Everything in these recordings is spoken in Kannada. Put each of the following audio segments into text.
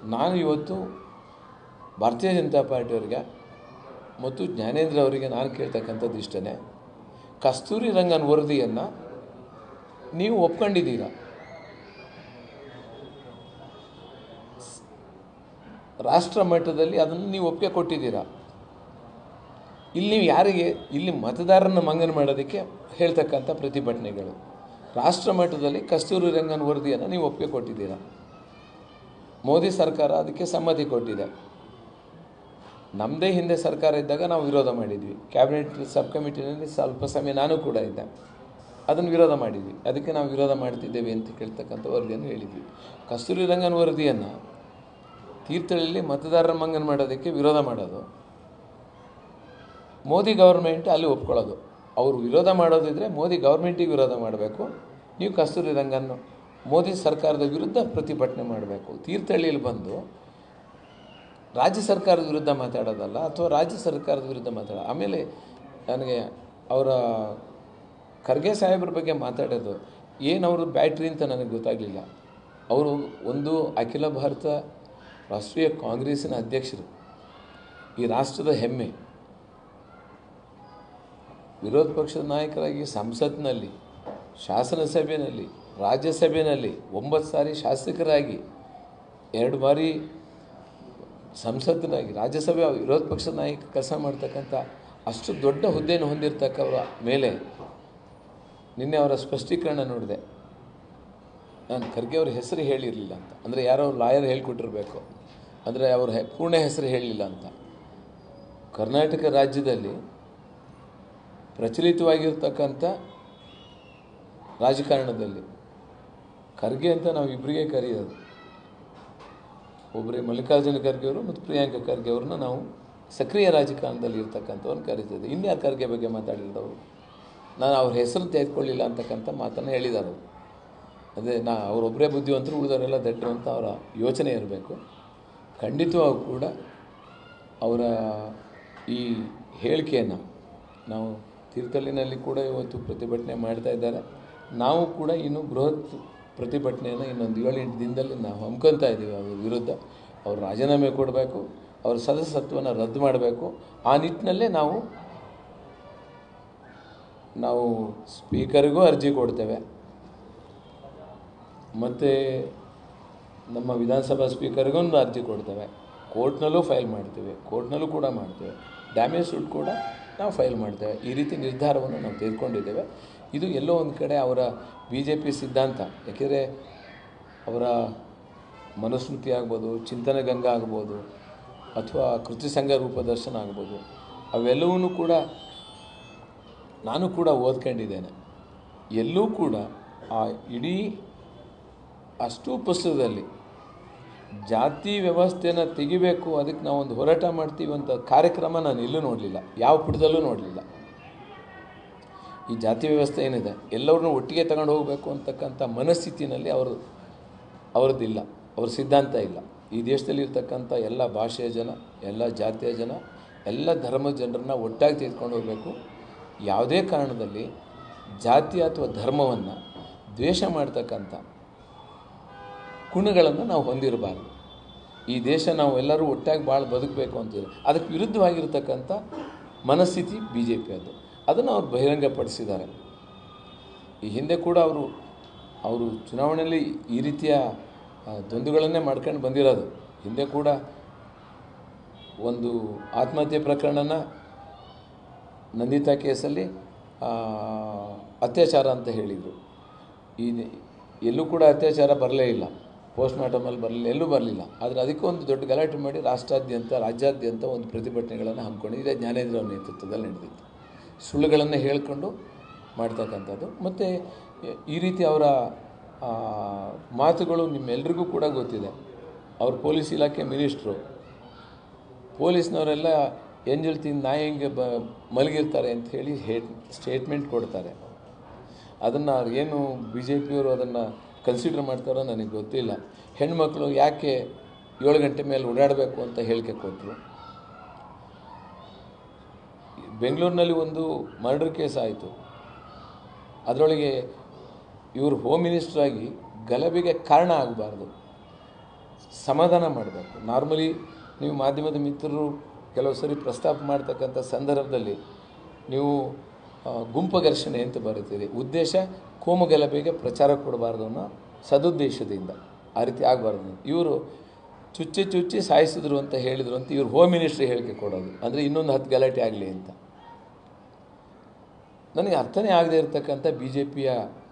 ನಾನು ಇವತ್ತು ಭಾರತೀಯ ಜನತಾ ಪಾರ್ಟಿಯವರಿಗೆ ಮತ್ತು ಜ್ಞಾನೇಂದ್ರ ಅವರಿಗೆ ನಾನು ಕೇಳ್ತಕ್ಕಂಥದ್ದು ಇಷ್ಟೇ ಕಸ್ತೂರಿ ರಂಗನ್ ವರದಿಯನ್ನು ನೀವು ಒಪ್ಕೊಂಡಿದ್ದೀರಾ ರಾಷ್ಟ್ರ ಮಟ್ಟದಲ್ಲಿ ಅದನ್ನು ನೀವು ಒಪ್ಪಿಗೆ ಕೊಟ್ಟಿದ್ದೀರಾ ಇಲ್ಲಿ ನೀವು ಯಾರಿಗೆ ಇಲ್ಲಿ ಮತದಾರರನ್ನ ಮಂಗನ ಮಾಡೋದಕ್ಕೆ ಹೇಳ್ತಕ್ಕಂಥ ಪ್ರತಿಭಟನೆಗಳು ರಾಷ್ಟ್ರ ಮಟ್ಟದಲ್ಲಿ ಕಸ್ತೂರಿ ರಂಗನ್ ವರದಿಯನ್ನು ನೀವು ಒಪ್ಪಿಗೆ ಕೊಟ್ಟಿದ್ದೀರಾ ಮೋದಿ ಸರ್ಕಾರ ಅದಕ್ಕೆ ಸಮ್ಮತಿ ಕೊಟ್ಟಿದೆ ನಮ್ಮದೇ ಹಿಂದೆ ಸರ್ಕಾರ ಇದ್ದಾಗ ನಾವು ವಿರೋಧ ಮಾಡಿದ್ವಿ ಕ್ಯಾಬಿನೆಟ್ ಸಬ್ ಕಮಿಟಿನಲ್ಲಿ ಸ್ವಲ್ಪ ಸಮಯ ನಾನು ಕೂಡ ಇದ್ದೆ ಅದನ್ನು ವಿರೋಧ ಮಾಡಿದ್ವಿ ಅದಕ್ಕೆ ನಾವು ವಿರೋಧ ಮಾಡ್ತಿದ್ದೇವೆ ಅಂತ ಕೇಳ್ತಕ್ಕಂಥ ವರದಿಯನ್ನು ಹೇಳಿದ್ವಿ ಕಸ್ತೂರಿ ರಂಗನ್ ವರದಿಯನ್ನು ತೀರ್ಥಹಳ್ಳಿಯಲ್ಲಿ ಮತದಾರರ ಮಂಗನ ಮಾಡೋದಕ್ಕೆ ವಿರೋಧ ಮಾಡೋದು ಮೋದಿ ಗೌರ್ಮೆಂಟ್ ಅಲ್ಲಿ ಒಪ್ಕೊಳ್ಳೋದು ಅವರು ವಿರೋಧ ಮಾಡೋದಿದ್ರೆ ಮೋದಿ ಗೌರ್ಮೆಂಟಿಗೆ ವಿರೋಧ ಮಾಡಬೇಕು ನೀವು ಕಸ್ತೂರಿ ರಂಗನ್ನು ಮೋದಿ ಸರ್ಕಾರದ ವಿರುದ್ಧ ಪ್ರತಿಭಟನೆ ಮಾಡಬೇಕು ತೀರ್ಥಹಳ್ಳಿಯಲ್ಲಿ ಬಂದು ರಾಜ್ಯ ಸರ್ಕಾರದ ವಿರುದ್ಧ ಮಾತಾಡೋದಲ್ಲ ಅಥವಾ ರಾಜ್ಯ ಸರ್ಕಾರದ ವಿರುದ್ಧ ಮಾತಾಡೋ ಆಮೇಲೆ ನನಗೆ ಅವರ ಖರ್ಗೆ ಸಾಹೇಬ್ರ ಬಗ್ಗೆ ಮಾತಾಡೋದು ಏನು ಅವರು ಬ್ಯಾಟ್ರಿ ಅಂತ ನನಗೆ ಗೊತ್ತಾಗಲಿಲ್ಲ ಅವರು ಒಂದು ಅಖಿಲ ಭಾರತ ರಾಷ್ಟ್ರೀಯ ಕಾಂಗ್ರೆಸ್ಸಿನ ಅಧ್ಯಕ್ಷರು ಈ ರಾಷ್ಟ್ರದ ಹೆಮ್ಮೆ ವಿರೋಧ ಪಕ್ಷದ ನಾಯಕರಾಗಿ ಸಂಸತ್ನಲ್ಲಿ ಶಾಸನಸಭೆಯಲ್ಲಿ ರಾಜ್ಯಸಭೆಯಲ್ಲಿ ಒಂಬತ್ತು ಸಾರಿ ಶಾಸಕರಾಗಿ ಎರಡು ಬಾರಿ ಸಂಸತ್ತಿನಾಗಿ ರಾಜ್ಯಸಭೆ ವಿರೋಧ ಪಕ್ಷದ ನಾಯಕ ಕೆಲಸ ಮಾಡ್ತಕ್ಕಂಥ ಅಷ್ಟು ದೊಡ್ಡ ಹುದ್ದೆಯನ್ನು ಹೊಂದಿರತಕ್ಕವರ ಮೇಲೆ ನಿನ್ನೆ ಅವರ ಸ್ಪಷ್ಟೀಕರಣ ನೋಡಿದೆ ನಾನು ಖರ್ಗೆ ಅವ್ರ ಹೆಸರು ಹೇಳಿರಲಿಲ್ಲ ಅಂತ ಅಂದರೆ ಯಾರೋ ಲಾಯರ್ ಹೇಳ್ಕೊಟ್ಟಿರಬೇಕು ಅಂದರೆ ಅವ್ರ ಹೆ- ಪೂರ್ಣ ಹೆಸರು ಹೇಳಲಿಲ್ಲ ಅಂತ ಕರ್ನಾಟಕ ರಾಜ್ಯದಲ್ಲಿ ಪ್ರಚಲಿತವಾಗಿರ್ತಕ್ಕಂಥ ರಾಜಕಾರಣದಲ್ಲಿ ಖರ್ಗೆ ಅಂತ ನಾವು ಇಬ್ಬರಿಗೆ ಕರೆಯೋದು ಒಬ್ಬರೇ ಮಲ್ಲಿಕಾರ್ಜುನ ಖರ್ಗೆ ಅವರು ಮತ್ತು ಪ್ರಿಯಾಂಕ ಖರ್ಗೆ ಅವ್ರನ್ನ ನಾವು ಸಕ್ರಿಯ ರಾಜಕಾರಣದಲ್ಲಿ ಇರ್ತಕ್ಕಂಥವ್ರನ್ನ ಕರೀತಿದ್ದೆ ಇನ್ಯಾರು ಖರ್ಗೆ ಬಗ್ಗೆ ಮಾತಾಡಿರೋರು ನಾನು ಅವ್ರ ಹೆಸರು ತೆಗೆದುಕೊಳ್ಳಿಲ್ಲ ಅಂತಕ್ಕಂಥ ಮಾತನ್ನು ಹೇಳಿದ್ದಾರೆ ಅವರು ಅದೇ ನಾ ಅವರೊಬ್ಬರೇ ಬುದ್ಧಿವಂತರು ಉಳಿದವರೆಲ್ಲ ದಡ್ಡರು ಅಂತ ಅವರ ಯೋಚನೆ ಇರಬೇಕು ಖಂಡಿತವಾಗೂ ಕೂಡ ಅವರ ಈ ಹೇಳಿಕೆಯನ್ನು ನಾವು ತೀರ್ಥಹಳ್ಳಿನಲ್ಲಿ ಕೂಡ ಇವತ್ತು ಪ್ರತಿಭಟನೆ ಮಾಡ್ತಾ ಇದ್ದಾರೆ ನಾವು ಕೂಡ ಇನ್ನು ಬೃಹತ್ ಪ್ರತಿಭಟನೆಯನ್ನು ಇನ್ನೊಂದು ಏಳು ಎಂಟು ದಿನದಲ್ಲಿ ನಾವು ಹಮ್ಕೊತಾ ಇದ್ದೀವಿ ಅದ್ರ ವಿರುದ್ಧ ಅವರು ರಾಜೀನಾಮೆ ಕೊಡಬೇಕು ಅವ್ರ ಸದಸ್ಯತ್ವವನ್ನು ರದ್ದು ಮಾಡಬೇಕು ಆ ನಿಟ್ಟಿನಲ್ಲೇ ನಾವು ನಾವು ಸ್ಪೀಕರ್ಗೂ ಅರ್ಜಿ ಕೊಡ್ತೇವೆ ಮತ್ತು ನಮ್ಮ ವಿಧಾನಸಭಾ ಸ್ಪೀಕರ್ಗೂ ಒಂದು ಅರ್ಜಿ ಕೊಡ್ತೇವೆ ಕೋರ್ಟ್ನಲ್ಲೂ ಫೈಲ್ ಮಾಡ್ತೇವೆ ಕೋರ್ಟ್ನಲ್ಲೂ ಕೂಡ ಮಾಡ್ತೇವೆ ಡ್ಯಾಮೇಜ್ ಸೂಟ್ ಕೂಡ ನಾವು ಫೈಲ್ ಮಾಡ್ತೇವೆ ಈ ರೀತಿ ನಿರ್ಧಾರವನ್ನು ನಾವು ತೆಗೆದುಕೊಂಡಿದ್ದೇವೆ ಇದು ಎಲ್ಲೋ ಒಂದು ಕಡೆ ಅವರ ಬಿ ಜೆ ಪಿ ಸಿದ್ಧಾಂತ ಯಾಕೆಂದರೆ ಅವರ ಮನುಸ್ಮೃತಿ ಆಗ್ಬೋದು ಚಿಂತನ ಗಂಗಾ ಆಗ್ಬೋದು ಅಥವಾ ಕೃತಿ ಸಂಘ ರೂಪದರ್ಶನ ಆಗ್ಬೋದು ಅವೆಲ್ಲವೂ ಕೂಡ ನಾನು ಕೂಡ ಓದ್ಕೊಂಡಿದ್ದೇನೆ ಎಲ್ಲೂ ಕೂಡ ಆ ಇಡೀ ಅಷ್ಟು ಪುಸ್ತಕದಲ್ಲಿ ಜಾತಿ ವ್ಯವಸ್ಥೆನ ತೆಗಿಬೇಕು ಅದಕ್ಕೆ ನಾವು ಒಂದು ಹೋರಾಟ ಮಾಡ್ತೀವಿ ಅಂತ ಕಾರ್ಯಕ್ರಮ ನಾನು ಎಲ್ಲೂ ನೋಡಲಿಲ್ಲ ಯಾವ ಪುಟದಲ್ಲೂ ನೋಡಲಿಲ್ಲ ಈ ಜಾತಿ ವ್ಯವಸ್ಥೆ ಏನಿದೆ ಎಲ್ಲರನ್ನೂ ಒಟ್ಟಿಗೆ ತಗೊಂಡು ಹೋಗಬೇಕು ಅಂತಕ್ಕಂಥ ಮನಸ್ಥಿತಿನಲ್ಲಿ ಅವರು ಅವ್ರದ್ದಿಲ್ಲ ಅವ್ರ ಸಿದ್ಧಾಂತ ಇಲ್ಲ ಈ ದೇಶದಲ್ಲಿ ಇರ್ತಕ್ಕಂಥ ಎಲ್ಲ ಭಾಷೆಯ ಜನ ಎಲ್ಲ ಜಾತಿಯ ಜನ ಎಲ್ಲ ಧರ್ಮದ ಜನರನ್ನ ಒಟ್ಟಾಗಿ ತೆಗೆದುಕೊಂಡು ಹೋಗಬೇಕು ಯಾವುದೇ ಕಾರಣದಲ್ಲಿ ಜಾತಿ ಅಥವಾ ಧರ್ಮವನ್ನು ದ್ವೇಷ ಮಾಡ್ತಕ್ಕಂಥ ಗುಣಗಳನ್ನು ನಾವು ಹೊಂದಿರಬಾರ್ದು ಈ ದೇಶ ನಾವು ಎಲ್ಲರೂ ಒಟ್ಟಾಗಿ ಭಾಳ ಬದುಕಬೇಕು ಅಂತಿದೆ ಅದಕ್ಕೆ ವಿರುದ್ಧವಾಗಿರ್ತಕ್ಕಂಥ ಮನಸ್ಥಿತಿ ಬಿ ಜೆ ಪಿ ಅದು ಅದನ್ನು ಅವ್ರು ಬಹಿರಂಗಪಡಿಸಿದ್ದಾರೆ ಈ ಹಿಂದೆ ಕೂಡ ಅವರು ಅವರು ಚುನಾವಣೆಯಲ್ಲಿ ಈ ರೀತಿಯ ಆ, ದ್ವಂದ್ವಗಳನ್ನೇ ಮಾಡ್ಕೊಂಡು ಬಂದಿರೋದು ಹಿಂದೆ ಕೂಡ ಒಂದು ಆತ್ಮಹತ್ಯೆ ಪ್ರಕರಣನ ನಂದಿತಾ ಕೇಸಲ್ಲಿ ಆ, ಅತ್ಯಾಚಾರ ಅಂತ ಹೇಳಿದರು ಈ ಎಲ್ಲೂ ಕೂಡ ಅತ್ಯಾಚಾರ ಬರಲೇ ಇಲ್ಲ ಪೋಸ್ಟ್ ಮಾರ್ಟಮಲ್ಲಿ ಬರಲಿಲ್ಲ ಎಲ್ಲೂ ಬರಲಿಲ್ಲ ಆದರೆ ಅದಕ್ಕೆ ಒಂದು ದೊಡ್ಡ ಗಲಾಟೆ ಮಾಡಿ ರಾಷ್ಟ್ರಾದ್ಯಂತ ರಾಜ್ಯಾದ್ಯಂತ ಒಂದು ಪ್ರತಿಭಟನೆಗಳನ್ನು ಹಮ್ಮಿಕೊಂಡು ಇದೇ ಜ್ಞಾನೇಂದ್ರ ಅವ್ರ ನೇತೃತ್ವದಲ್ಲಿ ನಡೆದಿತ್ತು ಸುಳ್ಳುಗಳನ್ನು ಹೇಳ್ಕೊಂಡು ಮಾಡ್ತಕ್ಕಂಥದ್ದು ಮತ್ತು ಈ ರೀತಿ ಅವರ ಆ, ಮಾತುಗಳು ನಿಮ್ಮೆಲ್ರಿಗೂ ಕೂಡ ಗೊತ್ತಿದೆ ಅವ್ರ ಪೊಲೀಸ್ ಇಲಾಖೆ ಮಿನಿಸ್ಟ್ರು ಪೊಲೀಸ್ನವರೆಲ್ಲ ಎಂಜಲ್ ತಿಂದು ನಾಯಿ ಹೆಂಗೆ ಬ ಮಲಗಿರ್ತಾರೆ ಅಂತ ಹೇಳಿ ಹೇಟ್ ಸ್ಟೇಟ್ಮೆಂಟ್ ಕೊಡ್ತಾರೆ ಅದನ್ನು ಏನು ಬಿ ಜೆ ಪಿಯವರು ಅದನ್ನು ಕನ್ಸಿಡರ್ ಮಾಡ್ತಾರೋ ನನಗೆ ಗೊತ್ತಿಲ್ಲ ಹೆಣ್ಮಕ್ಳು ಯಾಕೆ ಏಳು ಗಂಟೆ ಮೇಲೆ ಓಡಾಡಬೇಕು ಅಂತ ಹೇಳಿಕೆ ಕೊಟ್ಟರು ಬೆಂಗಳೂರಿನಲ್ಲಿ ಒಂದು ಮರ್ಡರ್ ಕೇಸ್ ಆಯಿತು ಅದರೊಳಗೆ ಇವರು ಹೋಮ್ ಮಿನಿಸ್ಟ್ರಾಗಿ ಗಲಭೆಗೆ ಕಾರಣ ಆಗಬಾರ್ದು ಸಮಾಧಾನ ಮಾಡಬೇಕು ನಾರ್ಮಲಿ ನೀವು ಮಾಧ್ಯಮದ ಮಿತ್ರರು ಕೆಲವು ಸರಿ ಪ್ರಸ್ತಾಪ ಮಾಡ್ತಕ್ಕಂಥ ಸಂದರ್ಭದಲ್ಲಿ ನೀವು ಆ, ಗುಂಪು ಘರ್ಷಣೆ ಅಂತ ಬರೀತೀರಿ ಉದ್ದೇಶ ಕೋಮು ಗಲಭೆಗೆ ಪ್ರಚಾರ ಕೊಡಬಾರ್ದು ಅನ್ನೋ ಸದುದ್ದೇಶದಿಂದ ಆ ರೀತಿ ಆಗಬಾರ್ದು ಇವರು ಚುಚ್ಚಿ ಚುಚ್ಚಿ ಸಾಯಿಸಿದ್ರು ಅಂತ ಹೇಳಿದ್ರು ಅಂತ ಇವ್ರು ಹೋಮ್ ಮಿನಿಸ್ಟ್ರಿ ಹೇಳಿಕೆ ಕೊಡೋದು ಅಂದರೆ ಇನ್ನೊಂದು ಹತ್ತು ಗಲಾಟೆ ಆಗಲಿ ಅಂತ ನನಗೆ ಅರ್ಥನೇ ಆಗದೆ ಇರತಕ್ಕಂಥ ಬಿ ಜೆ ಪಿಯ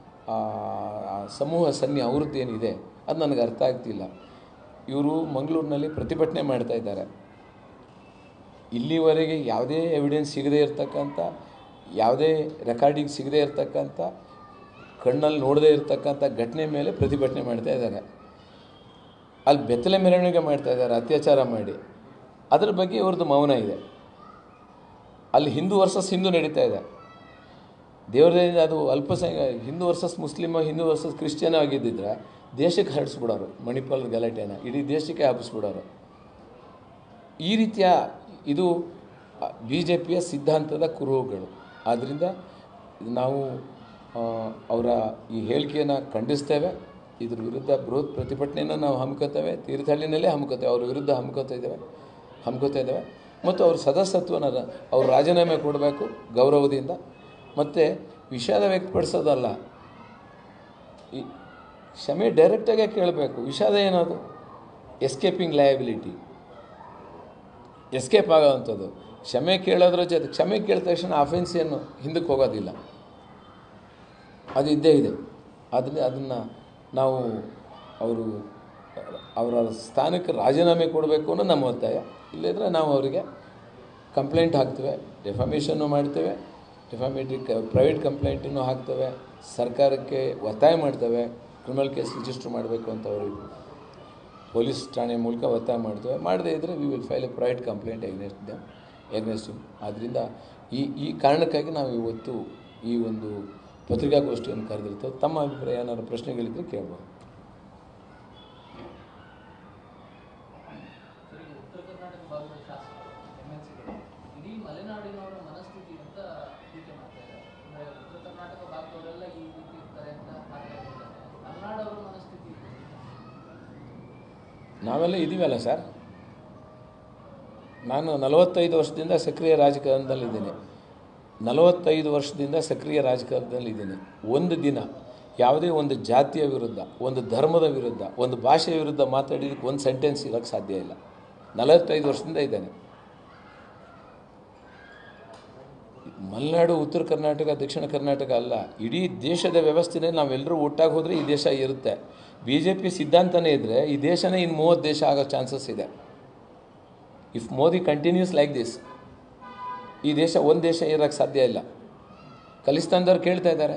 ಸಮೂಹ ಸನ್ನಿ ಅವ್ರದ್ದು ಏನಿದೆ ಅದು ನನಗೆ ಅರ್ಥ ಆಗ್ತಿಲ್ಲ ಇವರು ಮಂಗಳೂರಿನಲ್ಲಿ ಪ್ರತಿಭಟನೆ ಮಾಡ್ತಾ ಇದ್ದಾರೆ ಇಲ್ಲಿವರೆಗೆ ಯಾವುದೇ ಎವಿಡೆನ್ಸ್ ಸಿಗದೇ ಇರತಕ್ಕಂಥ ಯಾವುದೇ ರೆಕಾರ್ಡಿಂಗ್ ಸಿಗದೇ ಇರತಕ್ಕಂಥ ಕಣ್ಣಲ್ಲಿ ನೋಡದೇ ಇರತಕ್ಕಂಥ ಘಟನೆ ಮೇಲೆ ಪ್ರತಿಭಟನೆ ಮಾಡ್ತಾ ಇದ್ದಾರೆ ಅಲ್ಲಿ ಬೆತ್ತಲೆ ಮೆರವಣಿಗೆ ಮಾಡ್ತಾ ಇದ್ದಾರೆ ಅತ್ಯಾಚಾರ ಮಾಡಿ ಅದರ ಬಗ್ಗೆ ಇವ್ರದ್ದು ಮೌನ ಇದೆ ಅಲ್ಲಿ ಹಿಂದೂ ವರ್ಸಸ್ ಹಿಂದೂ ನಡೀತಾ ಇದೆ ದೇವರದಿಂದ ಅದು ಅಲ್ಪಸಂಖ್ಯ Hindu versus Muslim Hindu versus Christian ಆಗಿದ್ದಿದ್ರೆ ದೇಶಕ್ಕೆ ಹರಡಿಸ್ಬಿಡೋರು ಮಣಿಪಾಲದ ಗಲಾಟೆನ ಇಡೀ ದೇಶಕ್ಕೆ ಹಬ್ಬಿಸ್ಬಿಡೋರು ಈ ರೀತಿಯ ಇದು ಬಿ ಜೆ ಪಿಯ ಸಿದ್ಧಾಂತದ ಕುರುಹುಗಳು ಆದ್ದರಿಂದ ಇದು ನಾವು ಆ, ಅವರ ಈ ಹೇಳಿಕೆಯನ್ನು ಖಂಡಿಸ್ತೇವೆ ಇದ್ರ ವಿರುದ್ಧ ಬೃಹತ್ ಪ್ರತಿಭಟನೆಯನ್ನು ನಾವು ಹಮ್ಮಿಕೋತೇವೆ ತೀರ್ಥಹಳ್ಳಿನಲ್ಲೇ ಹಮ್ಮಿಕೋತೇವೆ ಅವ್ರ ವಿರುದ್ಧ ಹಮ್ಮಿಕೋತಾ ಇದ್ದೇವೆ ಹಮ್ಮಿಕೋತಾ ಇದ್ದೇವೆ ಮತ್ತು ಅವ್ರ ಸದಸ್ಯತ್ವನ ರ- ಅವ್ರು ರಾಜೀನಾಮೆ ಕೊಡಬೇಕು ಗೌರವದಿಂದ ಮತ್ತು ವಿಷಾದ ವ್ಯಕ್ತಪಡಿಸೋದಲ್ಲ ಈ ಕ್ಷಮೆ ಡೈರೆಕ್ಟಾಗೆ ಕೇಳಬೇಕು ವಿಷಾದ ಏನದು ಎಸ್ಕೇಪಿಂಗ್ ಲಯಬಿಲಿಟಿ ಎಸ್ಕೇಪ್ ಆಗೋವಂಥದ್ದು ಕ್ಷಮೆ ಕೇಳೋದ್ರ ಜೊತೆ ಕ್ಷಮೆ ಕೇಳಿದ ತಕ್ಷಣ ಅಫೆನ್ಸ್ ಏನು ಹಿಂದಕ್ಕೆ ಹೋಗೋದಿಲ್ಲ ಅದು ಇದ್ದೇ ಇದೆ ಅದನ್ನ ಅದನ್ನು ನಾವು ಅವರು ಅವರ ಸ್ಥಾನಕ್ಕೆ ರಾಜೀನಾಮೆ ಕೊಡಬೇಕು ಅನ್ನೋ ನಮ್ಮ ಒತ್ತಾಯ ಇಲ್ಲದ್ರೆ ನಾವು ಅವರಿಗೆ ಕಂಪ್ಲೇಂಟ್ ಹಾಕ್ತೇವೆ ಡೆಫಾಮೇಷನ್ನು ಮಾಡ್ತೇವೆ ಡೆಫಾಮೇಟ್ರಿ ಕ ಪ್ರೈವೇಟ್ ಕಂಪ್ಲೇಂಟನ್ನು ಹಾಕ್ತೇವೆ ಸರ್ಕಾರಕ್ಕೆ ಒತ್ತಾಯ ಮಾಡ್ತೇವೆ ಕ್ರಿಮಿನಲ್ ಕೇಸ್ ರಿಜಿಸ್ಟರ್ ಮಾಡಬೇಕು ಅಂತ ಅವ್ರಿಗೆ ಪೊಲೀಸ್ ಠಾಣೆ ಮೂಲಕ ಒತ್ತಾಯ ಮಾಡ್ತೇವೆ ಮಾಡದೇ ಇದ್ದರೆ we will file a private complaint against them against ಆದ್ದರಿಂದ ಈ ಈ ಕಾರಣಕ್ಕಾಗಿ ನಾವು ಇವತ್ತು ಈ ಒಂದು ಪತ್ರಿಕಾಗೋಷ್ಠಿಯನ್ನು ಕರೆದಿರ್ತೇವೆ ತಮ್ಮ ಅಭಿಪ್ರಾಯ ಏನಾದ್ರು ಪ್ರಶ್ನೆಗಳಿದ್ದರೆ ಕೇಳ್ಬೋದು ಸರಿ ಉತ್ತರ ಕರ್ನಾಟಕ ಭಾಗದ ಶಾಸಕರು ಎಮ್ ಎಲ್ ಸಿಗಳು ಇಡೀ ಮಲೆನಾಡಿನವರ ಮನಸ್ಥಿತಿ ಅಂತ ಟೀಕೆ ಮಾಡ್ತಾ ಇದ್ದಾರೆ ಅಂದರೆ ಉತ್ತರ ಕರ್ನಾಟಕ ಭಾಗದವರೆಲ್ಲ ಈ ರೀತಿ ಇರ್ತಾರೆ ಅಂತ ಹಾಗೆ ಹೇಳ್ತಿದ್ದಾರೆ ಮಲೆನಾಡವರ ಮನಸ್ಥಿತಿ ನಾವೆಲ್ಲ ಇದ್ದೀವಲ್ಲ ಸರ್ ನಾನು ನಲವತ್ತೈದು ವರ್ಷದಿಂದ ಸಕ್ರಿಯ ರಾಜಕಾರಣದಲ್ಲಿದ್ದೀನಿ ನಲವತ್ತೈದು ವರ್ಷದಿಂದ ಸಕ್ರಿಯ ರಾಜಕಾರಣದಲ್ಲಿದ್ದೀನಿ ಒಂದು ದಿನ ಯಾವುದೇ ಒಂದು ಜಾತಿಯ ವಿರುದ್ಧ ಒಂದು ಧರ್ಮದ ವಿರುದ್ಧ ಒಂದು ಭಾಷೆಯ ವಿರುದ್ಧ ಮಾತಾಡಿದಕ್ಕೆ ಒಂದು ಸೆಂಟೆನ್ಸ್ ಇರೋಕ್ಕೆ ಸಾಧ್ಯ ಇಲ್ಲ ನಲವತ್ತೈದು ವರ್ಷದಿಂದ ಇದ್ದೇನೆ ಮಲೆನಾಡು ಉತ್ತರ ಕರ್ನಾಟಕ ದಕ್ಷಿಣ ಕರ್ನಾಟಕ ಅಲ್ಲ ಇಡೀ ದೇಶದ ವ್ಯವಸ್ಥೆನೇ ನಾವೆಲ್ಲರೂ ಒಟ್ಟಾಗಿ ಹೋದರೆ ಈ ದೇಶ ಇರುತ್ತೆ ಬಿ ಜೆ ಪಿ ಸಿದ್ಧಾಂತನೇ ಇದ್ದರೆ ಈ ದೇಶನೇ ಇನ್ನು ಮೂವತ್ತು ದೇಶ ಆಗೋ ಚಾನ್ಸಸ್ ಇದೆ if Modi continues like this ಈ ದೇಶ ಒಂದು ದೇಶ ಇರೋಕ್ಕೆ ಸಾಧ್ಯ ಇಲ್ಲ ಖಲಿಸ್ತಾನದವ್ರು ಕೇಳ್ತಾ ಇದ್ದಾರೆ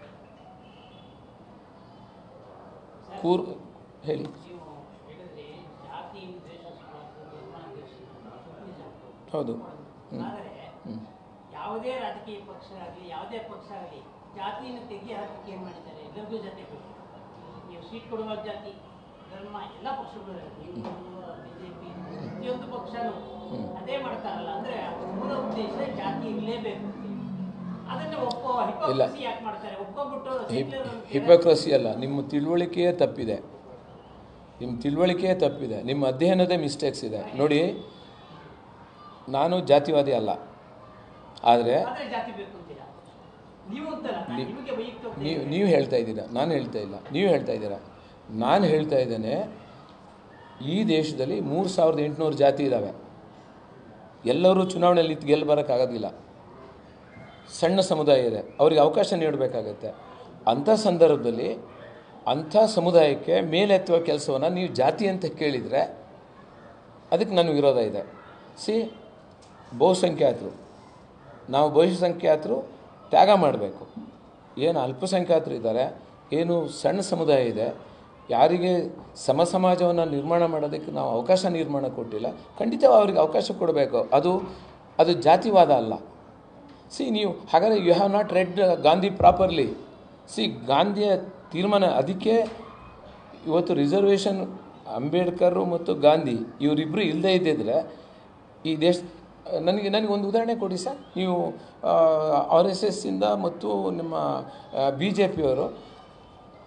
ಕೂರ್ ಹೇಳಿ ನೀವು ಹೇಳಿದ್ರಿ ಜಾತಿ ದ್ವೇಷ ನಿರ್ಮಾಣ ದ್ವೇಷ ಹೌದು ಆದರೆ ಯಾವುದೇ ರಾಜಕೀಯ ಪಕ್ಷ ಆಗಲಿ ಯಾವುದೇ ಪಕ್ಷ ಆಗಲಿ ಜಾತಿಯನ್ನು ತೆಗಿ ಹಾಕಕ್ಕೆ ಏನು ಮಾಡಿದ್ದಾರೆ ಎಲ್ಲರಿಗೂ ಜಾತಿ ಬೇಕು ನೀವು ಸೀಟ್ ಕೊಡುವ ಜಾತಿ ಧರ್ಮ ಎಲ್ಲ ಪಕ್ಷಗಳು ನೀವು ಬಿಜೆಪಿ ಪ್ರತಿಯೊಂದು ಪಕ್ಷನೂ ಅದೇ ಮಾಡ್ತಾರಲ್ಲ ಅಂದ್ರೆ ಅವ್ರ ಮೂಲ ಉದ್ದೇಶ ಜಾತಿ ಇರಲೇಬೇಕು ಅಂತ ಹೇಳಿ. ಅದನ್ನ ಒಪ್ಪೋ ಹಿಪೋಕ್ರಸಿ ಯಾಕೆ ಮಾಡ್ತಾರೆ ಒಪ್ಕೊಂಡ್ಬಿಟ್ಟು ಹಿಪ್ secular ಅಂತ ಹಿಪೋಕ್ರಸಿ ಅಲ್ಲ ನಿಮ್ಮ ತಿಳುವಳಿಕೆಯೇ ತಪ್ಪಿದೆ ನಿಮ್ಮ ತಿಳುವಳಿಕೆಯೇ ತಪ್ಪಿದೆ ನಿಮ್ಮ ಅಧ್ಯಯನದೇ ಮಿಸ್ಟೇಕ್ಸ್ ಇದೆ ನೋಡಿ ನಾನು ಜಾತಿವಾದಿ ಅಲ್ಲ ಆದರೆ ಆದ್ರೆ ಜಾತಿ ಬೇಕು ಅಂತೀರಾ ನೀವು ಅಂತಲ್ಲ ನಿಮಗೆ ವೈಯಕ್ತಿಕ ನೀವು ನೀವು ಹೇಳ್ತಾ ಇದ್ದೀರಾ ನಾನು ಹೇಳ್ತಾ ಇಲ್ಲ ನೀವು ಹೇಳ್ತಾ ಇದ್ದೀರಾ ನಾನು ಹೇಳ್ತಾ ಇದ್ದೇನೆ ಈ ದೇಶದಲ್ಲಿ ಮೂರು ಸಾವಿರದ ಎಂಟುನೂರು ಜಾತಿ ಇದ್ದಾವೆ ಎಲ್ಲರೂ ಚುನಾವಣೆಯಲ್ಲಿ ನಿಂತು ಗೆಲ್ಲಿ ಬರೋಕ್ಕಾಗೋದಿಲ್ಲ ಸಣ್ಣ ಸಮುದಾಯ ಇದೆ ಅವರಿಗೆ ಅವಕಾಶ ನೀಡಬೇಕಾಗತ್ತೆ ಅಂಥ ಸಂದರ್ಭದಲ್ಲಿ ಅಂಥ ಸಮುದಾಯಕ್ಕೆ ಮೇಲೆತ್ತುವ ಕೆಲಸವನ್ನು ನೀವು ಜಾತಿ ಅಂತ ಕೇಳಿದರೆ ಅದಕ್ಕೆ ನನ್ನ ವಿರೋಧ ಇದೆ ಸಿ ಬಹುಸಂಖ್ಯಾತರು ನಾವು ಬಹುಸಂಖ್ಯಾತರು ತ್ಯಾಗ ಮಾಡಬೇಕು ಏನು ಅಲ್ಪಸಂಖ್ಯಾತರು ಇದ್ದಾರೆ ಏನು ಸಣ್ಣ ಸಮುದಾಯ ಇದೆ ಯಾರಿಗೆ ಸಮ ಸಮಾಜವನ್ನು ನಿರ್ಮಾಣ ಮಾಡೋದಕ್ಕೆ ನಾವು ಅವಕಾಶ ನಿರ್ಮಾಣ ಕೊಟ್ಟಿಲ್ಲ ಖಂಡಿತವಾಗಿ ಅವ್ರಿಗೆ ಅವಕಾಶ ಕೊಡಬೇಕು ಅದು ಅದು ಜಾತಿವಾದ ಅಲ್ಲ ಸಿ ನೀವು ಹಾಗಾದರೆ you have not read Gandhi properly see ಗಾಂಧಿಯ ತೀರ್ಮಾನ ಅದಕ್ಕೆ ಇವತ್ತು ರಿಸರ್ವೇಷನ್ ಅಂಬೇಡ್ಕರು ಮತ್ತು ಗಾಂಧಿ ಇವರಿಬ್ಬರು ಇಲ್ಲದೇ ಇದ್ದಿದ್ರೆ ಈ ದೇಶ ನನಗೆ ನನಗೆ ಒಂದು ಉದಾಹರಣೆ ಕೊಡಿ ಸರ್ ನೀವು ಆರ್ ಎಸ್ ಎಸ್ಸಿಂದ ಮತ್ತು ನಿಮ್ಮ ಬಿ ಜೆ ಪಿಯವರು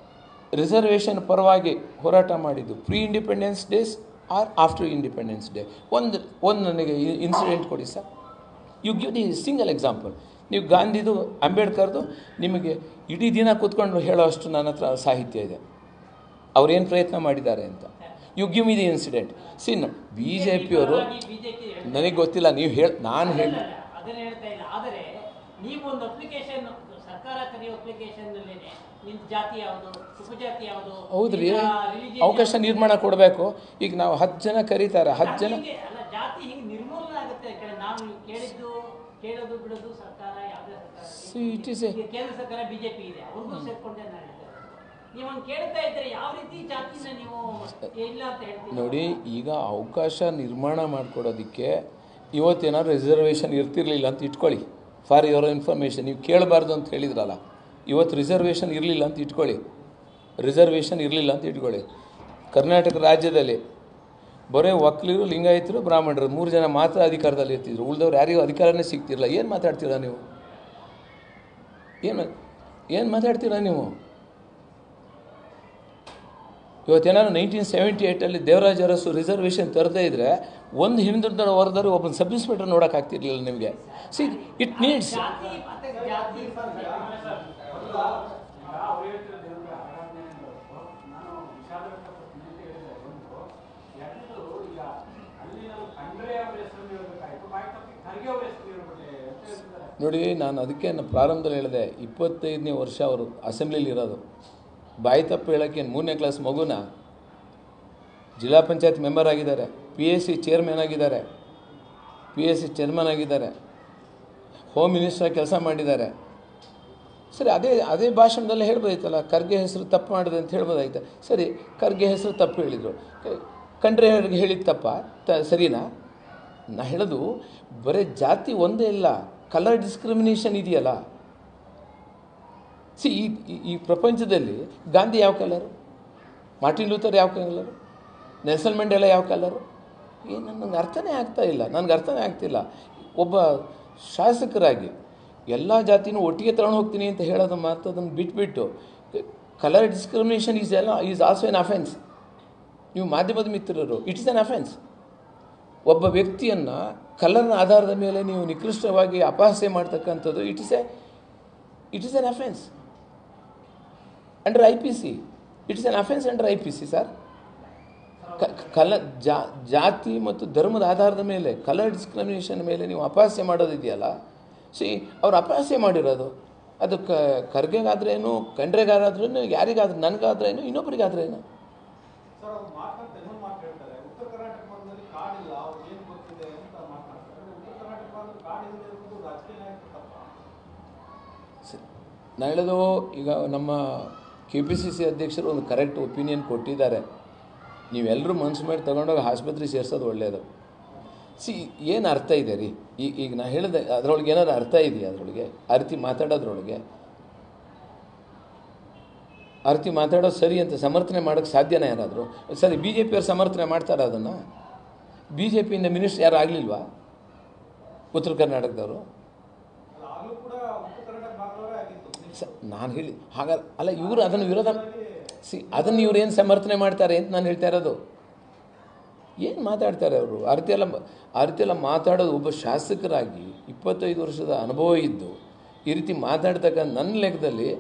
ರಿಸರ್ವೇಷನ್ ಪರವಾಗಿ ಹೋರಾಟ ಮಾಡಿದ್ದು pre independence days or after independence day ಒಂದು ಒಂದು ನನಗೆ ಇನ್ಸಿಡೆಂಟ್ ಕೊಡಿ sir you give the single example ನೀವು ಗಾಂಧಿದು ಅಂಬೇಡ್ಕರ್ದು ನಿಮಗೆ ಇಡೀ ದಿನ ಕೂತ್ಕೊಂಡು ಹೇಳೋ ಅಷ್ಟು ನನ್ನ ಹತ್ರ ಸಾಹಿತ್ಯ ಇದೆ ಅವ್ರೇನು ಪ್ರಯತ್ನ ಮಾಡಿದ್ದಾರೆ ಅಂತ you give me the incident since B J ಪಿಯವರು ಬಿಜೆಪಿ ನನಗೆ ಗೊತ್ತಿಲ್ಲ ನೀವು ಹೇಳಿ ನಾನು ಹೇಳಿ ಅದನ್ನ ಹೇಳ್ತಾ ಇಲ್ಲ ಆದರೆ ನೀವು ಒಂದು ಅಪ್ಲಿಕೇಶನ್ ಸರ್ಕಾರ ಕರೆಯೋ ಅಪ್ಲಿಕೇಶನ್ ನಲ್ಲೇನೆ ನಿಮ್ ಜಾತಿ ಯಾವುದು ಉಪಜಾತಿ ಯಾವುದು ಹೌದ್ರಿ ನಿನ್ನ religion ಅವಕಾಶ ಯಾವುದು? ನಿರ್ಮಾಣ ಕೊಡಬೇಕು ಈಗ ನಾವು ಹತ್ತು ಜನ ಕರೀತಾರೆ ಹತ್ತು ಜನ ಹಿಂಗೆ ಅಲ್ಲ ಜಾತಿ ಹಿಂಗೆ ನಿರ್ಮೂಲನೆ ಆಗುತ್ತೆ ಕಡೆ ನಾವು ಕೇಳಿದ್ದು ಕೇಳೋದು ಬಿಡೋದು ಸರ್ಕಾರ ಯಾವುದೇ ಸರ್ಕಾರ See, it is a- ಈಗ ಕೇಂದ್ರ ಸರ್ಕಾರ ಬಿಜೆಪಿ ಇದೆ ಅವ್ರಿಗೂ ಸೇರ್ಕೊಂಡೆ ನಾನು ಹೇಳ್ತಾ ಇರೋದು. ನೀವು ಹಂಗೆ ಕೇಳ್ತಾ ಇದ್ರೆ ಯಾವ ರೀತಿ ಜಾತಿನ ನೀವು ಇಲ್ಲ ಅಂತ ಹೇಳ್ತೀವಿ ನೋಡಿ ಈಗ ಅವಕಾಶ ನಿರ್ಮಾಣ ಮಾಡಿಕೊಡೋದಕ್ಕೆ ಇವತ್ತೇನಾದ್ರು ರಿಸರ್ವೇಷನ್ ಇರ್ತಿರ್ಲಿಲ್ಲ ಅಂತ ಇಟ್ಕೊಳ್ಳಿ ಫಾರ್ ಯುವರ್ ಇನ್ಫಾರ್ಮೇಷನ್ ನೀವು ಕೇಳಬಾರ್ದು ಅಂತ ಹೇಳಿದ್ರಲ್ಲ ಇವತ್ತು ರಿಸರ್ವೇಷನ್ ಇರಲಿಲ್ಲ ಅಂತ ಇಟ್ಕೊಳ್ಳಿ ರಿಸರ್ವೇಷನ್ ಇರಲಿಲ್ಲ ಅಂತ ಇಟ್ಕೊಳ್ಳಿ ಕರ್ನಾಟಕ ರಾಜ್ಯದಲ್ಲಿ ಬರೀ ಒಕ್ಕಲಿಗರು ಲಿಂಗಾಯತರು ಬ್ರಾಹ್ಮಣರು ಮೂರು ಜನ ಮಾತ್ರ ಅಧಿಕಾರದಲ್ಲಿ ಇರ್ತಿದ್ರು ಉಳಿದವ್ರು ಯಾರಿಗೂ ಅಧಿಕಾರನೇ ಸಿಗ್ತಿರಲ್ಲ ಏನು ಮಾತಾಡ್ತೀರಾ ನೀವು ಏನು ಏನು ಮಾತಾಡ್ತೀರಾ ನೀವು ಇವತ್ತೇನಾದ್ರು ನೈನ್ಟೀನ್ ಸೆವೆಂಟಿ ಏಯ್ಟಲ್ಲಿ ದೇವರಾಜ ಅರಸು ರಿಸರ್ವೇಷನ್ ತರದೇ ಇದ್ದರೆ ಒಂದು ಹಿಂದುಳಿದ ವರ್ಗದವರು ಒಬ್ಬನ ಸಬ್ ಇನ್ಸ್ಪೆಕ್ಟರ್ ನೋಡೋಕ್ಕಾಗ್ತಿರ್ಲಿಲ್ಲ ನಿಮಗೆ ಸಿ ಇಟ್ ನೀಡ್ಸ್ ಜಾತಿ ಮತ್ತೆ ಜಾತಿ ಅವ್ರು ಹೇಳ್ತಿರೋದು ಏನಂದ್ರೆ ಆರಾಧನೆ ಅನ್ನೋದು ನಾನು ವಿಷಾದ ವ್ಯಕ್ತಪಡ್ತೀನಿ ಅಂತ ಹೇಳಿದೆ ಒಂದು ಎರಡು ಈಗ ಅಲ್ಲಿ ನಾವು ಖಂಡ್ರೆ ಅವ್ರ ಹೆಸರನ್ನು ಹೇಳ್ಬೇಕಾಯ್ತು ಬಾಯಿ ತಪ್ಪಿ ಖರ್ಗೆ ಅವ್ರ ಹೆಸರು ಹೇಳ್ಬಿಟ್ಟೆ ಅಂತ ಹೇಳ್ತಿದ್ದಾರೆ ನೋಡಿ ನಾನು ಅದಕ್ಕೆ ನಾನು ಪ್ರಾರಂಭದಲ್ಲಿ ಹೇಳಿದೆ ಇಪ್ಪತ್ತೈದನೇ ವರ್ಷ ಅವರು ಅಸೆಂಬ್ಲಿಲಿ ಇರೋದು ಬಾಯಿ ತಪ್ಪು ಹೇಳೋಕ್ಕೆ ಮೂರನೇ ಕ್ಲಾಸ್ ಮಗುನ ಜಿಲ್ಲಾ ಪಂಚಾಯತ್ ಮೆಂಬರ್ ಆಗಿದ್ದಾರೆ ಪಿ ಎಸ್ ಸಿ ಚೇರ್ಮನ್ ಆಗಿದ್ದಾರೆ ಪಿ ಎಸ್ ಸಿ ಚೇರ್ಮನ್ ಆಗಿದ್ದಾರೆ ಹೋಮ್ ಮಿನಿಸ್ಟರ್ ಕೆಲಸ ಮಾಡಿದ್ದಾರೆ ಸರಿ ಅದೇ ಅದೇ ಭಾಷಣದಲ್ಲಿ ಹೇಳ್ಬೋದಾಯ್ತಲ್ಲ ಖರ್ಗೆ ಹೆಸರು ತಪ್ಪು ಮಾಡಿದೆ ಅಂತ ಹೇಳ್ಬೋದಾಯ್ತು ಸರಿ ಖರ್ಗೆ ಹೆಸರು ತಪ್ಪು ಹೇಳಿದರು ಕಂಡ್ರೆ ಹೇಳಿದ ತಪ್ಪ ತ ಸರಿನಾ ನಾ ಹೇಳೋದು ಬರೀ ಜಾತಿ ಒಂದೇ ಇಲ್ಲ ಕಲರ್ ಡಿಸ್ಕ್ರಿಮಿನೇಷನ್ ಇದೆಯಲ್ಲ ಸಿ ಈ ಈ- ಈ ಪ್ರಪಂಚದಲ್ಲಿ ಗಾಂಧಿ ಯಾವ ಕಲರು ಮಾರ್ಟಿನ್ ಲೂಥರ್ ಯಾವ ಕಲರು ನೆಲ್ಸನ್ ಮಂಡೇಲ ಯಾವ ಕಲರು ಏನು ನನಗೆ ಅರ್ಥನೇ ಆಗ್ತಾ ಇಲ್ಲ ನನಗೆ ಅರ್ಥನೇ ಆಗ್ತಿಲ್ಲ ಒಬ್ಬ ಶಾಸಕರಾಗಿ ಎಲ್ಲ ಜಾತಿನೂ ಒಟ್ಟಿಗೆ ತಗೊಂಡು ಹೋಗ್ತೀನಿ ಅಂತ ಹೇಳೋದು ಮಾತು ಅದನ್ನು ಬಿಟ್ಬಿಟ್ಟು ಕಲರ್ ಡಿಸ್ಕ್ರಿಮಿನೇಷನ್ ಈಸ್ ಎಲ್ಲ ಈಸ್ ಆಲ್ಸೋ ಎನ್ ಅಫೆನ್ಸ್ ನೀವು ಮಾಧ್ಯಮದ ಮಿತ್ರರು ಇಟ್ ಇಸ್ ಅನ್ ಅಫೆನ್ಸ್ ಒಬ್ಬ ವ್ಯಕ್ತಿಯನ್ನು ಕಲರ್ನ ಆಧಾರದ ಮೇಲೆ ನೀವು ನಿಕೃಷ್ಟವಾಗಿ ಅಪಹಾಸ್ಯ ಮಾಡ್ತಕ್ಕಂಥದ್ದು it is a it is an offence under I P C it is an offence under I P C sir ಕಲ ಜಾ ಜಾತಿ ಮತ್ತು ಧರ್ಮದ ಆಧಾರದ ಮೇಲೆ ಕಲರ್ ಡಿಸ್ಕ್ರಿಮಿನೇಷನ್ ಮೇಲೆ ನೀವು ಅಪಹಾಸ್ಯ ಮಾಡೋದಿದೆಯಲ್ಲ ಸಿ ಅವ್ರು ಅಪಹಾಸ್ಯ ಮಾಡಿರೋದು ಅದು ಕ ಖರ್ಗೆಗಾದ್ರೇನು ಕಂಡ್ರೆಗಾದ್ರೇನು ಯಾರಿಗಾದ್ರೂ ನನಗಾದ್ರೇನು ಇನ್ನೊಬ್ಬರಿಗಾದ್ರೇನು ಸರ್ ಅವ್ರು ಮಾತನಾಡ್ತಾ ಇನ್ನೊಂದು ಮಾತು ಹೇಳ್ತಾರೆ ಉತ್ತರ ಕರ್ನಾಟಕ ಭಾಗದಲ್ಲಿ ಕಾಡಿಲ್ಲ ಅವ್ರಿಗೆ ಏನು ಗೊತ್ತಿದೆ ಅಂತ ಮಾತನಾಡ್ತಾರೆ ಅಂದ್ರೆ ಉತ್ತರ ಕರ್ನಾಟಕ ಭಾಗದಲ್ಲಿ ಕಾಡಿಲ್ಲದೆ ಇರುವುದು ರಾಜಕೀಯ ನಾಯಕರು ತಪ್ಪ ಸ- ನಾನು ಹೇಳೋದು ಈಗ ನಮ್ಮ ಕೆ ಪಿ ಸಿ ಸಿ ಅಧ್ಯಕ್ಷರು ಒಂದು ಕರೆಕ್ಟ್ ಒಪಿನಿಯನ್ ಕೊಟ್ಟಿದ್ದಾರೆ ನೀವೆಲ್ಲರೂ ಮನ್ಸು ಮಾಡಿ ತಗೊಂಡೋಗಿ ಆಸ್ಪತ್ರೆ ಸೇರಿಸೋದು ಒಳ್ಳೆಯದು ಸಿ ಏನು ಅರ್ಥ ಇದೆ ರೀ ಈಗ ಈಗ ನಾ ಹೇಳಿದೆ ಅದರೊಳಗೆ ಏನಾದ್ರು ಅರ್ಥ ಇದೆಯಾ ಅದರೊಳಗೆ ಅರ್ತಿ ಮಾತಾಡೋದ್ರೊಳಗೆ ಅರ್ತಿ ಮಾತಾಡೋದು ಸರಿ ಅಂತ ಸಮರ್ಥನೆ ಮಾಡೋಕ್ಕೆ ಸಾಧ್ಯನಾ ಯಾರಾದರೂ ಸರಿ ಬಿ ಜೆ ಪಿಯವ್ರು ಸಮರ್ಥನೆ ಮಾಡ್ತಾರಾ ಅದನ್ನು ಬಿ ಜೆ ಪಿಯಿಂದ ಮಿನಿಸ್ಟರ್ ಯಾರು ಆಗಲಿಲ್ವಾ ಉತ್ತರ ಕರ್ನಾಟಕದವರು ಅಲ್ಲ ಆಗಲೂ ಕೂಡ ಉತ್ತರ ಕರ್ನಾಟಕ ಭಾಗದವರೇ ಆಗಿತ್ತು ಸ ನಾನು ಹೇಳಿ ಹಾಗಾದ್ರೆ ಅಲ್ಲ ಇವರು ಅದನ್ನು ವಿರೋಧ ಸಿ ಅದನ್ನು ಇವ್ರು ಏನು ಸಮರ್ಥನೆ ಮಾಡ್ತಾರೆ ಅಂತ ನಾನು ಹೇಳ್ತಾ ಇರೋದು ಏನು ಮಾತಾಡ್ತಾರೆ ಅವರು ಅರ್ತಿಯೆಲ್ಲ ಅರ್ತಿಯೆಲ್ಲ ಮಾತಾಡೋದು ಒಬ್ಬ ಶಾಸಕರಾಗಿ ಇಪ್ಪತ್ತೈದು ವರ್ಷದ ಅನುಭವ ಇದ್ದು ಈ ರೀತಿ ಮಾತಾಡ್ತಕ್ಕಂಥ ನನ್ನ ಲೆಕ್ಕದಲ್ಲಿ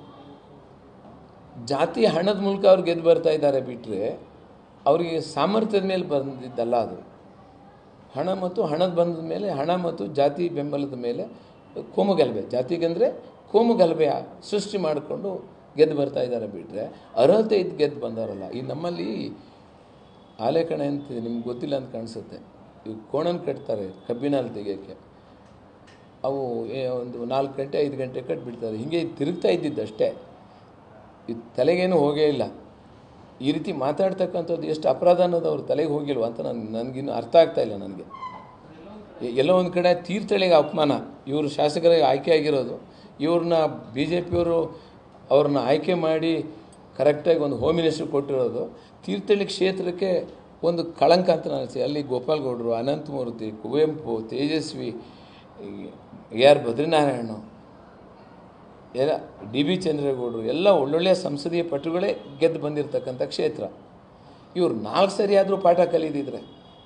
ಜಾತಿ ಹಣದ ಮೂಲಕ ಅವ್ರು ಗೆದ್ದು ಬರ್ತಾ ಇದ್ದಾರೆ ಬಿಟ್ಟರೆ ಅವರಿಗೆ ಸಾಮರ್ಥ್ಯದ ಮೇಲೆ ಬಂದಿದ್ದಲ್ಲ ಅದು ಹಣ ಮತ್ತು ಹಣದ ಬಂದ ಮೇಲೆ ಹಣ ಮತ್ತು ಜಾತಿ ಬೆಂಬಲದ ಮೇಲೆ ಕೋಮು ಗಲಭೆ ಜಾತಿಗಂದರೆ ಕೋಮು ಗಲಭೆ ಸೃಷ್ಟಿ ಮಾಡಿಕೊಂಡು ಗೆದ್ದು ಬರ್ತಾ ಇದ್ದಾರೆ ಬಿಟ್ಟರೆ ಅರ್ಹತೆ ಇದ್ದು ಗೆದ್ದು ಬಂದವರಲ್ಲ ಈ ನಮ್ಮಲ್ಲಿ ಆಲೆಕಣೆ ಅಂತ ನಿಮ್ಗೆ ಗೊತ್ತಿಲ್ಲ ಅಂತ ಕಾಣಿಸುತ್ತೆ ಈ ಕೋಣನ ಕಟ್ತಾರೆ ಕಬ್ಬಿನಲ್ಲಿ ತೆಗಿಯೋಕ್ಕೆ ಅವು ಏ- ಒಂದು ನಾಲ್ಕು ಗಂಟೆ ಐದು ಗಂಟೆ ಕಟ್ಬಿಡ್ತಾರೆ ಹೀಗೆ ತಿರುಗ್ತಾ ಇದ್ದಿದ್ದು ಅಷ್ಟೇ ಇದು ತಲೆಗೇನು ಹೋಗೇ ಇಲ್ಲ ಈ ರೀತಿ ಮಾತಾಡ್ತಕ್ಕಂಥದ್ದು ಎಷ್ಟು ಅಪರಾಧ ಅನ್ನೋದು ಅವ್ರ ತಲೆಗೆ ಹೋಗಿಲ್ವ ಅಂತ ನಾನು ನನಗಿನ್ನೂ ಅರ್ಥ ಆಗ್ತಾ ಇಲ್ಲ ನನಗೆ ಎ- ಎಲ್ಲೋ ಒಂದು ಕಡೆ ತೀರ್ಥಳಿಗೆ ಅಪಮಾನ ಇವರು ಶಾಸಕರಿಗೆ ಆಯ್ಕೆ ಆಗಿರೋದು ಇವ್ರನ್ನ ಬಿ ಜೆ ಪಿಯವರು ಅವ್ರನ್ನ ಆಯ್ಕೆ ಮಾಡಿ ಕರೆಕ್ಟಾಗಿ ಒಂದು ಹೋಮ್ ಮಿನಿಸ್ಟ್ರ್ ಕೊಟ್ಟಿರೋದು ತೀರ್ಥಹಳ್ಳಿ ಕ್ಷೇತ್ರಕ್ಕೆ ಒಂದು ಕಳಂಕ ಅಂತ ನಾನು ಅನಿಸ್ತೀನಿ ಅಲ್ಲಿ ಗೋಪಾಲ್ಗೌಡರು ಅನಂತಮೂರ್ತಿ ಕುವೆಂಪು ತೇಜಸ್ವಿ ಎ ಆರ್ ಬದ್ರಿನಾರಾಯಣ ಎಲ್ಲ ಡಿ ಬಿ ಚಂದ್ರೇಗೌಡರು ಎಲ್ಲ ಒಳ್ಳೊಳ್ಳೆಯ ಸಂಸದೀಯ ಪಟುಗಳೇ ಗೆದ್ದು ಬಂದಿರತಕ್ಕಂಥ ಕ್ಷೇತ್ರ ಇವ್ರು ನಾಲ್ಕು ಸರಿ ಆದರೂ ಪಾಠ ಕಲಿದಿದ್ರೆ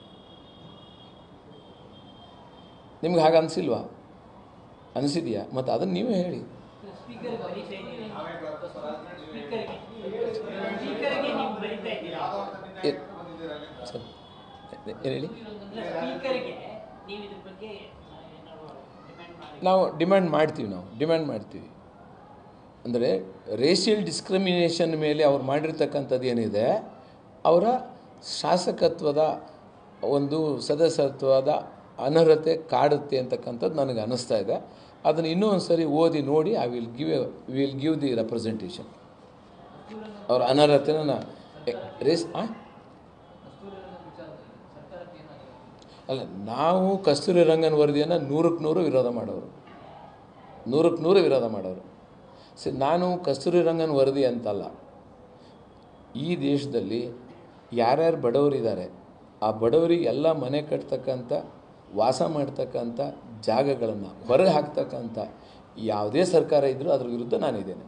ನಿಮ್ಗೆ ಹಾಗೆ ಅನಿಸಿಲ್ವಾ ಅನಿಸಿದೆಯಾ ಮತ್ತು ಅದನ್ನು ನೀವೇ ಹೇಳಿ ಸ್ಪೀಕರ್ ಬರೀತಾ ಇದ್ದೀರಿ ಸ್ಪೀಕರ್ಗೆ ಸ್ಪೀಕರ್ಗೆ ನೀವು ಬರೀತಾ ಇದ್ದೀರಾ ಏ- ಸರಿ. ಏನು ಹೇಳಿ ಅಲ್ಲ ಸ್ಪೀಕರ್ಗೆ ನೀವು ಇದ್ರ ಬಗ್ಗೆ ಏನಾದ್ರು ಡಿಮ್ಯಾಂಡ್ ಮಾಡಿ ನಾವು ಡಿಮ್ಯಾಂಡ್ ಮಾಡ್ತೀವಿ ನಾವು ಡಿಮ್ಯಾಂಡ್ ಮಾಡ್ತೀವಿ ಅಂದರೆ ರೇಷಿಯಲ್ ಡಿಸ್ಕ್ರಿಮಿನೇಷನ್ ಮೇಲೆ ಅವ್ರು ಮಾಡಿರ್ತಕ್ಕಂಥದ್ದು ಏನಿದೆ ಅವರ ಶಾಸಕತ್ವದ ಒಂದು ಸದಸ್ಯತ್ವದ ಅನರ್ಹತೆ ಕಾಡುತ್ತೆ ಅಂತಕ್ಕಂಥದ್ದು ನನಗೆ ಅನ್ನಿಸ್ತಾ ಇದೆ ಅದನ್ನು ಇನ್ನೂ ಒಂದು ಸರಿ ಓದಿ ನೋಡಿ I will give will give the representation ಅವ್ರ ಅನರ್ಹತೆನ ನಾ- ಎ- ರೇಸ್ ಆ? ಕಸ್ತೂರಿ ರಂಗನ್ ವಿಚಾರದಲ್ಲಿ ಸರ್ಕಾರಕ್ಕೆ ಏನಾಗಿದೆ ಅಲ್ಲ ನಾವು ಕಸ್ತೂರಿ ರಂಗನ್ ವರದಿಯನ್ನು ನೂರಕ್ಕೆ ನೂರು ವಿರೋಧ ಮಾಡೋರು ನೂರಕ್ಕೆ ನೂರು ವಿರೋಧ ಮಾಡೋರು ಸಿ ನಾನು ಕಸ್ತೂರಿ ರಂಗನ್ ವರದಿ ಅಂತಲ್ಲ ಈ ದೇಶದಲ್ಲಿ ಯಾರ್ಯಾರು ಬಡವರಿದ್ದಾರೆ ಆ ಬಡವರಿಗೆ ಎಲ್ಲ ಮನೆ ಕಟ್ತಕ್ಕಂಥ ವಾಸ ಮಾಡ್ತಕ್ಕಂಥ ಜಾಗಗಳನ್ನು ಹೊರಗೆ ಹಾಕ್ತಕ್ಕಂಥ ಯಾವುದೇ ಸರ್ಕಾರ ಇದ್ದರೂ ಅದ್ರ ವಿರುದ್ಧ ನಾನಿದ್ದೇನೆ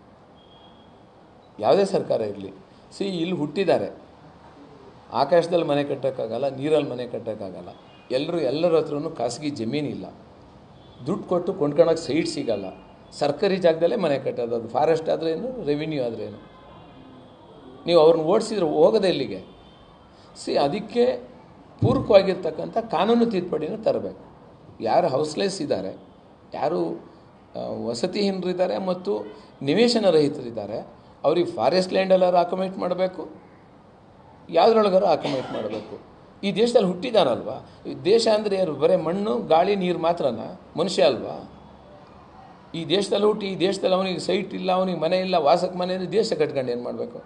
ಯಾವುದೇ ಸರ್ಕಾರ ಇರಲಿ ಸಿ ಇಲ್ಲಿ ಹುಟ್ಟಿದ್ದಾರೆ ಆಕಾಶದಲ್ಲಿ ಮನೆ ಕಟ್ಟೋಕ್ಕಾಗಲ್ಲ ನೀರಲ್ಲಿ ಮನೆ ಕಟ್ಟೋಕ್ಕಾಗಲ್ಲ ಎಲ್ಲರೂ ಎಲ್ಲರ ಹತ್ರನೂ ಖಾಸಗಿ ಜಮೀನಿಲ್ಲ ದುಡ್ಡು ಕೊಟ್ಟು ಕೊಂಡ್ಕೊಳಕ್ಕೆ ಸೈಟ್ ಸಿಗಲ್ಲ ಸರ್ಕಾರಿ ಜಾಗದಲ್ಲೇ ಮನೆ ಕಟ್ಟೋದು ಅದು ಫಾರೆಸ್ಟ್ ಆದ್ರೇನು ರೆವಿನ್ಯೂ ಆದ್ರೇನು ನೀವು ಅವ್ರನ್ನ ಓಡಿಸಿದ್ರೆ ಹೋಗೋದೆ ಇಲ್ಲಿಗೆ ಸಿ ಅದಕ್ಕೆ ಪೂರಕವಾಗಿರ್ತಕ್ಕಂಥ ಕಾನೂನು ತಿದ್ದುಪಡಿನ ತರಬೇಕು ಯಾರು ಹೌಸ್ಲೆಸ್ ಇದ್ದಾರೆ ಯಾರು ಆ, ವಸತಿಹೀನರಿದ್ದಾರೆ ಮತ್ತು ನಿವೇಶನ ರಹಿತರಿದ್ದಾರೆ ಅವ್ರಿಗೆ ಫಾರೆಸ್ಟ್ ಲ್ಯಾಂಡಲ್ಲಾರು ಅಕೊಮೇಟ್ ಮಾಡಬೇಕು ಯಾವುದ್ರೊಳಗಾರು ಅಕೊಮೇಟ್ ಮಾಡಬೇಕು ಈ ದೇಶದಲ್ಲಿ ಹುಟ್ಟಿದಾರಲ್ವಾ ಈ ದೇಶ ಅಂದರೆ ಯಾರು ಬರೀ ಮಣ್ಣು ಗಾಳಿ ನೀರು ಮಾತ್ರನಾ ಮನುಷ್ಯ ಅಲ್ವಾ ಈ ದೇಶದಲ್ಲಿ ಹುಟ್ಟಿ ಈ ದೇಶದಲ್ಲಿ ಅವನಿಗೆ ಸೈಟ್ ಇಲ್ಲ ಅವನಿಗೆ ಮನೆ ಇಲ್ಲ ವಾಸಕ್ಕೆ ಮನೆ ಇಲ್ಲ ದೇಶ ಕಟ್ಕೊಂಡು ಏನು ಮಾಡಬೇಕು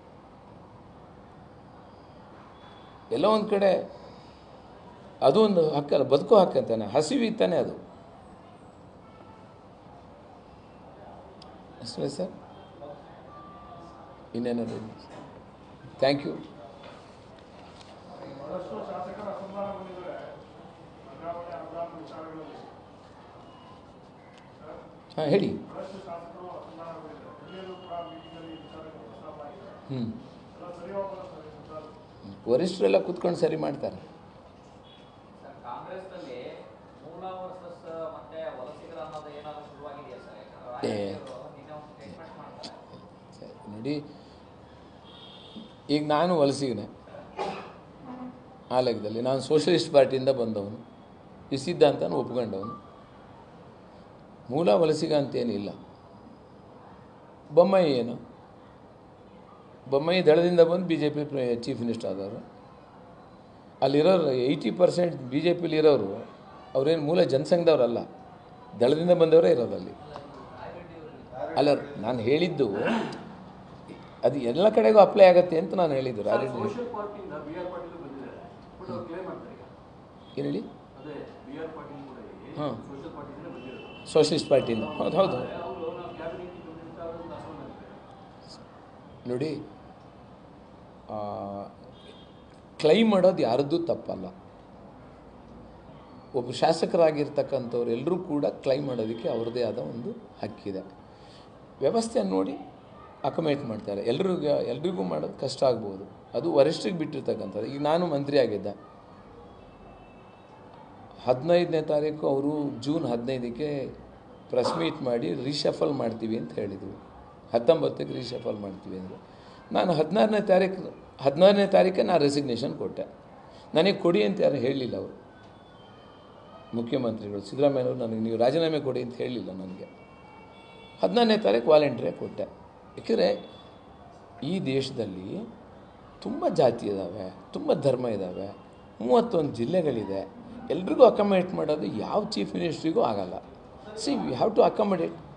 ಎಲ್ಲೋ ಒಂದು ಕಡೆ ಅದು ಒಂದು ಹಕ್ಕಲ್ಲ ಬದುಕೋ ಹಕ್ಕಂತಾನೆ ಹಸಿವಿತ್ತಾನೆ ಅದು ಅಷ್ಟೇ ಸರ್ ಇನ್ನೇನಾದ್ರು ಥ್ಯಾಂಕ್ ಯು ಬಹಳಷ್ಟು ಶಾಸಕರ ಅಸಮಾಧಾನಗೊಂಡಿದ್ದಾರೆ ವರ್ಗಾವಣೆ ಅನುದಾನ ವಿಚಾರಗಳಲ್ಲಿ ಹಾಂ ಹೇಳಿ ಬಹಳಷ್ಟು ಶಾಸಕರು ಅಸಮಾಧಾನಗೊಂಡಿದ್ದಾರೆ ಹಿರಿಯರು ಕೂಡ ಮೀಟಿಂಗಲ್ಲಿ ಈ ವಿಚಾರಗಳು ಪ್ರಸ್ತಾಪ ಆಗಿದೆ ಹ್ಞೂ ಎಲ್ಲ ಸರಿ ಹೋಗಲ್ಲ ಸರ್ ಈ ವಿಚಾರ ವರಿಷ್ಠರೆಲ್ಲ ಕೂತ್ಕೊಂಡು ಸರಿ ಮಾಡ್ತಾರೆ ಸರ್ ಕಾಂಗ್ರೆಸ್ನಲ್ಲಿ ಮೂಲ ವರ್ಸಸ್ ಮತ್ತೆ ವಲಸಿಗರ ಅನ್ನೋದು ಏನಾದ್ರು ಶುರುವಾಗಿದೆಯಾ ಸರ್ ಯಾಕಂದ್ರೆ ಏ. ರಾಜಕೀಯರು ನಿನ್ನೆ ಒಂದು ಸ್ಟೇಟ್ಮೆಂಟ್ ಮಾಡ್ತಾರೆ ಸರಿ, ನೋಡಿ ಈಗ ನಾನು ವಲಸಿಗನೆ ಆ ಲೆಕ್ಕದಲ್ಲಿ ನಾನು ಸೋಷಲಿಸ್ಟ್ ಪಾರ್ಟಿಯಿಂದ ಬಂದವನು ಈ ಸಿದ್ಧಾಂತನ ಒಪ್ಕೊಂಡವನು ಮೂಲ ವಲಸಿಗ ಅಂತೇನಿಲ್ಲ ಬೊಮ್ಮಾಯಿ ಏನು ಬೊಮ್ಮಾಯಿ ದಳದಿಂದ ಬಂದು B J P chief minister ಆದವರು ಅಲ್ಲಿರೋರು ಏಯ್ಟಿ ಪರ್ಸೆಂಟ್ ಬಿ ಜೆ ಪಿಲಿ ಇರೋರು ಅವ್ರೇನು ಮೂಲ ಜನಸಂಘದವ್ರಲ್ಲ ದಳದಿಂದ ಬಂದವರೇ ಇರೋದಲ್ಲಿ ಅಲ್ಲ ನಾನು ಹೇಳಿದ್ದು ಅದು ಎಲ್ಲ ಕಡೆಗೂ ಅಪ್ಲೈ ಆಗುತ್ತೆ ಅಂತ ನಾನು ಹೇಳಿದ್ದು ರಾಜರೆಡ್ಡಿ ಸೋಷಿಯಲ್ ಪಾರ್ಟಿಯಿಂದ ಬಿ ಆರ್ ಪಾಟೀಲ್ ಬಂದಿದ್ದಾರೆ ಬಟ್ ಅವ್ರು ಕ್ಲೇಮ್ ಮಾಡ್ತಾರೆ ಈಗ ಏನು ಹೇಳಿ ಅದೇ ಬಿ ಆರ್ ಪಾಟೀಲ್ ಕೂಡ ಇಲ್ಲಿ ಹಾಂ ಸೋಷಿಯಲ್ ಪಾರ್ಟಿಯಿಂದ ಬಂದಿರೋದು ಸೋಷಲಿಸ್ಟ್ ಪಾರ್ಟಿಯಿಂದ ಹೌದು ಹೌದು ಅವರು ನಾವು ಕ್ಯಾಬಿನೆಟ್ ಬಂದಿರ್ತ ಅವರೊಂದು ಅಸಮಾಧಾನ ನೋಡಿ ಕ್ಲೈಮ್ ಮಾಡೋದು ಯಾರದ್ದು ತಪ್ಪಲ್ಲ ಒಬ್ಬ ಶಾಸಕರಾಗಿರ್ತಕ್ಕಂಥವ್ರು ಎಲ್ಲರೂ ಕೂಡ ಕ್ಲೈಮ್ ಮಾಡೋದಕ್ಕೆ ಅವ್ರದ್ದೇ ಆದ ಒಂದು ಹಕ್ಕಿದೆ ವ್ಯವಸ್ಥೆಯನ್ನು ನೋಡಿ ಅಕಮೇಟ್ ಮಾಡ್ತಾರೆ ಎಲ್ರಿಗೂ ಎಲ್ರಿಗೂ ಮಾಡೋದು ಕಷ್ಟ ಆಗ್ಬೋದು ಅದು ವರಿಷ್ಠರಿಗೆ ಬಿಟ್ಟಿರ್ತಕ್ಕಂಥದ್ದು ಈಗ ನಾನು ಮಂತ್ರಿ ಆಗಿದ್ದೆ ಹದಿನೈದನೇ ತಾರೀಕು ಅವರು ಜೂನ್ ಹದಿನೈದಕ್ಕೆ ಪ್ರೆಸ್ ಮೀಟ್ ಮಾಡಿ ರೀಶಫಲ್ ಮಾಡ್ತೀವಿ ಅಂತ ಹೇಳಿದರು ಹತ್ತೊಂಬತ್ತಕ್ಕೆ ರೀಶಫಲ್ ಮಾಡ್ತೀವಿ ಅಂದರು ನಾನು ಹದಿನಾರನೇ ತಾರೀಕು ಹದಿನಾರನೇ ತಾರೀಕೆ ನಾನು ರೆಸಿಗ್ನೇಷನ್ ಕೊಟ್ಟೆ ನನಗೆ ಕೊಡಿ ಅಂತ ಯಾರು ಹೇಳಲಿಲ್ಲ ಅವರು ಮುಖ್ಯಮಂತ್ರಿಗಳು ಸಿದ್ದರಾಮಯ್ಯನವರು ನನಗೆ ನೀವು ರಾಜೀನಾಮೆ ಕೊಡಿ ಅಂತ ಹೇಳಲಿಲ್ಲ ನನಗೆ ಹದಿನಾರನೇ ತಾರೀಕು ವಾಲಂಟ್ರಿಯಾಗಿ ಕೊಟ್ಟೆ ಏಕೆಂದರೆ ಈ ದೇಶದಲ್ಲಿ ತುಂಬ ಜಾತಿ ಇದ್ದಾವೆ ತುಂಬ ಧರ್ಮ ಇದ್ದಾವೆ ಮೂವತ್ತೊಂದು ಜಿಲ್ಲೆಗಳಿದೆ ಎಲ್ರಿಗೂ ಅಕಮಡೇಟ್ ಮಾಡೋದು ಯಾವ ಚೀಫ್ ಮಿನಿಸ್ಟ್ರಿಗೂ ಆಗಲ್ಲ see we have to accommodate